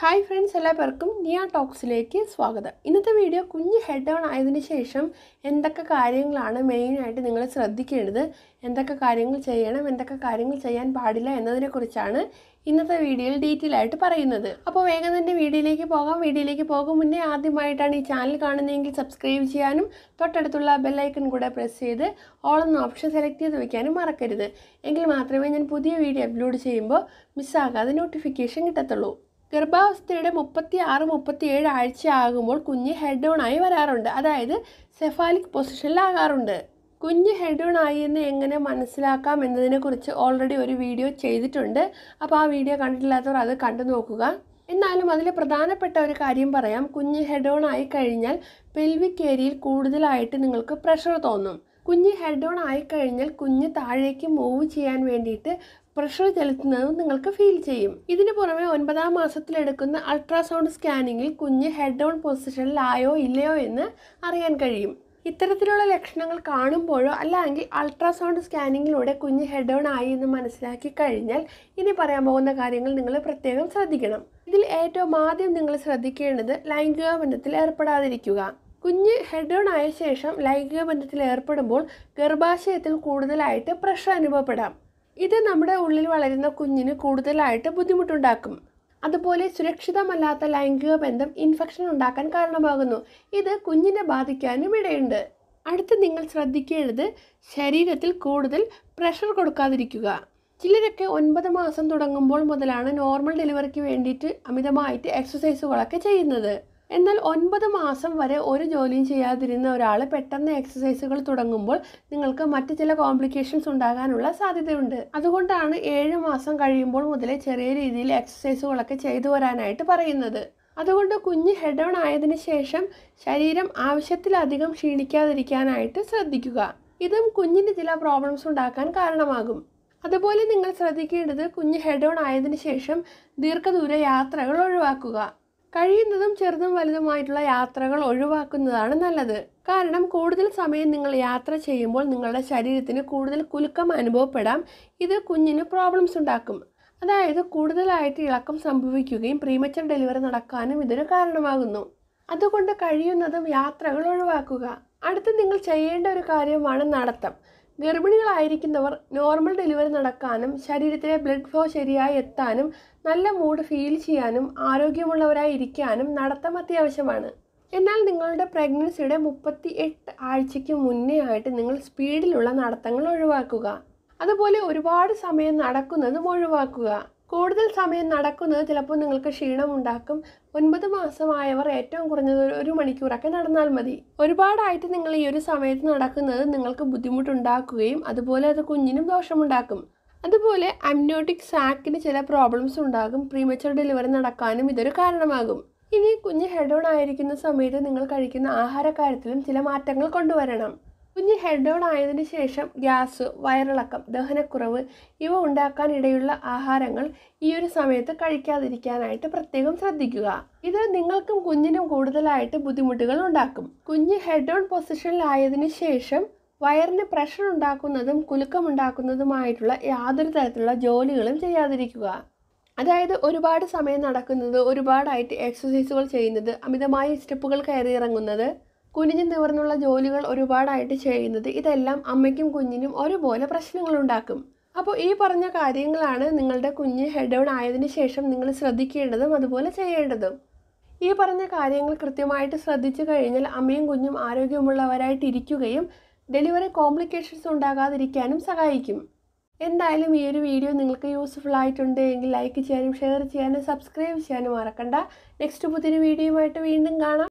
hi friends എല്ലാവർക്കും നിയ ടോക്സിലേക്ക് സ്വാഗതം ഇന്നത്തെ വീഡിയോ കുഞ്ഞ് ഹെഡ് ഡൗൺ ആയതിനു ശേഷം എന്തൊക്കെ കാര്യങ്ങളാണ് മെയിനായിട്ട് നിങ്ങൾ ശ്രദ്ധിക്കേണ്ടത് എന്തൊക്കെ കാര്യങ്ങൾ ചെയ്യണം എന്തൊക്കെ കാര്യങ്ങൾ ചെയ്യാൻ പാടില്ല എന്നതിനെക്കുറിച്ചാണ് ഇന്നത്തെ വീഡിയോയിൽ ഡീറ്റെയിൽ ആയിട്ട് പറയുന്നത് അപ്പോൾ വേഗം തന്നെ വീഡിയോയിലേക്ക് പോകാം വീഡിയോയിലേക്ക് പോകും മുന്നേ ആദ്യമായിട്ടാണ് ഈ ചാനൽ കാണുന്നതെങ്കിൽ സബ്സ്ക്രൈബ് ചെയ്യാനും തൊട്ടടുത്തുള്ള ബെല്ലൈക്കൺ കൂടെ പ്രസ് ചെയ്ത് ഓൾ എന്ന ഓപ്ഷൻ സെലക്ട് ചെയ്ത് വെക്കാനും മറക്കരുത് എങ്കിൽ മാത്രമേ ഞാൻ പുതിയ വീഡിയോ അപ്ലോഡ് ചെയ്യുമ്പോൾ മിസ്സാകാതെ നോട്ടിഫിക്കേഷൻ കിട്ടത്തുള്ളൂ ഗർഭാവസ്ഥയുടെ മുപ്പത്തി ആറ് മുപ്പത്തി ഏഴ് ആഴ്ച ആകുമ്പോൾ കുഞ്ഞ് ഹെഡ് ഡൗൺ ആയി വരാറുണ്ട് അതായത് സെഫാലിക് പൊസിഷനിലാകാറുണ്ട് കുഞ്ഞ് ഹെഡ് ഡൗൺ ആയി എന്ന് എങ്ങനെ മനസ്സിലാക്കാം എന്നതിനെക്കുറിച്ച് ഓൾറെഡി ഒരു വീഡിയോ ചെയ്തിട്ടുണ്ട് അപ്പോൾ ആ വീഡിയോ കണ്ടിട്ടില്ലാത്തവർ അത് കണ്ടു നോക്കുക എന്നാലും അതിൽ പ്രധാനപ്പെട്ട ഒരു കാര്യം പറയാം കുഞ്ഞ് ഹെഡ് ഡൗൺ ആയി കഴിഞ്ഞാൽ പെൽവിക് ഏരിയയിൽ കൂടുതലായിട്ട് നിങ്ങൾക്ക് പ്രഷർ തോന്നും കുഞ്ഞ് ഹെഡ് ഡൗൺ ആയിക്കഴിഞ്ഞാൽ കുഞ്ഞ് താഴേക്ക് മൂവ് ചെയ്യാൻ വേണ്ടിയിട്ട് പ്രഷർ ചെലുത്തുന്നതും നിങ്ങൾക്ക് ഫീൽ ചെയ്യും ഇതിന് പുറമെ ഒൻപതാം മാസത്തിലെടുക്കുന്ന അൾട്രാസൗണ്ട് സ്കാനിങ്ങിൽ കുഞ്ഞ് ഹെഡ് ഡൗൺ പൊസിഷനിലായോ ഇല്ലയോ എന്ന് അറിയാൻ കഴിയും ഇത്തരത്തിലുള്ള ലക്ഷണങ്ങൾ കാണുമ്പോഴോ അല്ലെങ്കിൽ അൾട്രാസൗണ്ട് സ്കാനിങ്ങിലൂടെ കുഞ്ഞ് ഹെഡ് ഡൗൺ ആയി എന്ന് മനസ്സിലാക്കി കഴിഞ്ഞാൽ ഇനി പറയാൻ പോകുന്ന കാര്യങ്ങൾ നിങ്ങൾ പ്രത്യേകം ശ്രദ്ധിക്കണം ഇതിൽ ഏറ്റവും ആദ്യം നിങ്ങൾ ശ്രദ്ധിക്കേണ്ടത് ലൈംഗിക ബന്ധത്തിൽ ഏർപ്പെടാതിരിക്കുക കുഞ്ഞ് ഹെഡ് ഡൗൺ ആയ ശേഷം ലൈംഗിക ബന്ധത്തിൽ ഏർപ്പെടുമ്പോൾ ഗർഭാശയത്തിൽ കൂടുതലായിട്ട് പ്രഷർ അനുഭവപ്പെടാം ഇത് നമ്മുടെ ഉള്ളിൽ വളരുന്ന കുഞ്ഞിന് കൂടുതലായിട്ട് ബുദ്ധിമുട്ടുണ്ടാക്കും അതുപോലെ സുരക്ഷിതമല്ലാത്ത ലൈംഗിക ബന്ധം ഇൻഫെക്ഷൻ ഉണ്ടാക്കാൻ കാരണമാകുന്നു ഇത് കുഞ്ഞിനെ ബാധിക്കാനും ഇടയുണ്ട് അടുത്ത് നിങ്ങൾ ശ്രദ്ധിക്കേണ്ടത് ശരീരത്തിൽ കൂടുതൽ പ്രഷർ കൊടുക്കാതിരിക്കുക ചിലരൊക്കെ ഒൻപത് മാസം തുടങ്ങുമ്പോൾ മുതലാണ് നോർമൽ ഡെലിവറിക്ക് വേണ്ടിയിട്ട് അമിതമായിട്ട് എക്സസൈസുകളൊക്കെ ചെയ്യുന്നത് എന്നാൽ ഒൻപത് മാസം വരെ ഒരു ജോലിയും ചെയ്യാതിരുന്ന ഒരാൾ പെട്ടെന്ന് എക്സസൈസുകൾ തുടങ്ങുമ്പോൾ നിങ്ങൾക്ക് മറ്റ് ചില കോംപ്ലിക്കേഷൻസ് ഉണ്ടാകാനുള്ള സാധ്യതയുണ്ട് അതുകൊണ്ടാണ് ഏഴ് മാസം കഴിയുമ്പോൾ മുതലേ ചെറിയ രീതിയിൽ എക്സസൈസുകളൊക്കെ ചെയ്തു വരാനായിട്ട് പറയുന്നത് അതുകൊണ്ട് കുഞ്ഞ് ഹെഡ് ഡൗൺ ആയതിനു ശേഷം ശരീരം ആവശ്യത്തിലധികം ക്ഷീണിക്കാതിരിക്കാനായിട്ട് ശ്രദ്ധിക്കുക ഇതും കുഞ്ഞിന് ചില പ്രോബ്ലംസ് ഉണ്ടാക്കാൻ കാരണമാകും അതുപോലെ നിങ്ങൾ ശ്രദ്ധിക്കേണ്ടത് കുഞ്ഞ് ഹെഡ് ഡൗൺ ആയതിനു ശേഷം ദീർഘദൂര യാത്രകൾ ഒഴിവാക്കുക കഴിയുന്നതും ചെറുതും വലുതുമായിട്ടുള്ള യാത്രകൾ ഒഴിവാക്കുന്നതാണ് നല്ലത് കാരണം കൂടുതൽ സമയം നിങ്ങൾ യാത്ര ചെയ്യുമ്പോൾ നിങ്ങളുടെ ശരീരത്തിന് കൂടുതൽ കുലുക്കം അനുഭവപ്പെടാം ഇത് കുഞ്ഞിന് പ്രോബ്ലംസ് ഉണ്ടാക്കും അതായത് കൂടുതലായിട്ട് ഇളക്കം സംഭവിക്കുകയും പ്രീമച്ചർ ഡെലിവറി നടക്കാനും ഇതൊരു കാരണമാകുന്നു അതുകൊണ്ട് കഴിയുന്നതും യാത്രകൾ ഒഴിവാക്കുക അടുത്ത് നിങ്ങൾ ചെയ്യേണ്ട ഒരു കാര്യമാണ് നടത്തം ഗർഭിണികളായിരിക്കുന്നവർ നോർമൽ ഡെലിവറി നടക്കാനും ശരീരത്തിലെ ബ്ലഡ് ഫ്ലോ ശരിയായി എത്താനും നല്ല മൂഡ് ഫീൽ ചെയ്യാനും ആരോഗ്യമുള്ളവരായി ഇരിക്കാനും നടത്തം അത്യാവശ്യമാണ് എന്നാൽ നിങ്ങളുടെ പ്രഗ്നൻസിയുടെ മുപ്പത്തി എട്ട് ആഴ്ചയ്ക്ക് മുന്നേ ആയിട്ട് നിങ്ങൾ സ്പീഡിലുള്ള നടത്തങ്ങൾ ഒഴിവാക്കുക അതുപോലെ ഒരുപാട് സമയം നടക്കുന്നതും ഒഴിവാക്കുക കൂടുതൽ സമയം നടക്കുന്നത് ചിലപ്പോൾ നിങ്ങൾക്ക് ക്ഷീണം ഉണ്ടാക്കും ഒൻപത് മാസമായവർ ഏറ്റവും കുറഞ്ഞത് ഒരു ഒരു മണിക്കൂറൊക്കെ നടന്നാൽ മതി ഒരുപാടായിട്ട് നിങ്ങൾ ഈ ഒരു സമയത്ത് നടക്കുന്നത് നിങ്ങൾക്ക് ബുദ്ധിമുട്ടുണ്ടാക്കുകയും അതുപോലെ അത് കുഞ്ഞിനും ദോഷമുണ്ടാക്കും അതുപോലെ അമ്നോട്ടിക് സാക്കിന് ചില പ്രോബ്ലംസ് ഉണ്ടാകും പ്രീമച്ചർ ഡെലിവറി നടക്കാനും ഇതൊരു കാരണമാകും ഇനി കുഞ്ഞ് ഹെഡ് ഓൺ ആയിരിക്കുന്ന സമയത്ത് നിങ്ങൾ കഴിക്കുന്ന ആഹാരക്കാര്യത്തിലും ചില മാറ്റങ്ങൾ കൊണ്ടുവരണം കുഞ്ഞ് ഹെഡ് ഡൗൺ ആയതിനു ശേഷം ഗ്യാസ് വയറിളക്കം ദഹനക്കുറവ് ഇവ ഉണ്ടാക്കാൻ ഇടയുള്ള ആഹാരങ്ങൾ ഈ ഒരു സമയത്ത് കഴിക്കാതിരിക്കാനായിട്ട് പ്രത്യേകം ശ്രദ്ധിക്കുക ഇത് നിങ്ങൾക്കും കുഞ്ഞിനും കൂടുതലായിട്ട് ബുദ്ധിമുട്ടുകൾ ഉണ്ടാക്കും കുഞ്ഞ് ഹെഡ് ഡൗൺ പൊസിഷനിലായതിനു ശേഷം വയറിന് പ്രഷർ ഉണ്ടാക്കുന്നതും കുലുക്കമുണ്ടാക്കുന്നതുമായിട്ടുള്ള യാതൊരു തരത്തിലുള്ള ജോലികളും ചെയ്യാതിരിക്കുക അതായത് ഒരുപാട് സമയം നടക്കുന്നത് ഒരുപാടായിട്ട് എക്സസൈസുകൾ ചെയ്യുന്നത് അമിതമായി സ്റ്റെപ്പുകൾ കയറി ഇറങ്ങുന്നത് കുനിഞ്ഞു നിവർന്നുള്ള ജോലികൾ ഒരുപാടായിട്ട് ചെയ്യുന്നത് ഇതെല്ലാം അമ്മയ്ക്കും കുഞ്ഞിനും ഒരുപോലെ പ്രശ്നങ്ങളുണ്ടാക്കും അപ്പോൾ ഈ പറഞ്ഞ കാര്യങ്ങളാണ് നിങ്ങളുടെ കുഞ്ഞ് ഹെഡ് ഡൗൺ ആയതിനു ശേഷം നിങ്ങൾ ശ്രദ്ധിക്കേണ്ടതും അതുപോലെ ചെയ്യേണ്ടതും ഈ പറഞ്ഞ കാര്യങ്ങൾ കൃത്യമായിട്ട് ശ്രദ്ധിച്ചു കഴിഞ്ഞാൽ അമ്മയും കുഞ്ഞും ആരോഗ്യമുള്ളവരായിട്ട് ഇരിക്കുകയും ഡെലിവറി കോംപ്ലിക്കേഷൻസ് ഉണ്ടാകാതിരിക്കാനും സഹായിക്കും എന്തായാലും ഈ ഒരു വീഡിയോ നിങ്ങൾക്ക് യൂസ്ഫുൾ ആയിട്ടുണ്ട് എങ്കിൽ ലൈക്ക് ചെയ്യാനും ഷെയർ ചെയ്യാനും സബ്സ്ക്രൈബ് ചെയ്യാനും മറക്കണ്ട നെക്സ്റ്റ് പുതിയൊരു വീഡിയോയുമായിട്ട് വീണ്ടും കാണാം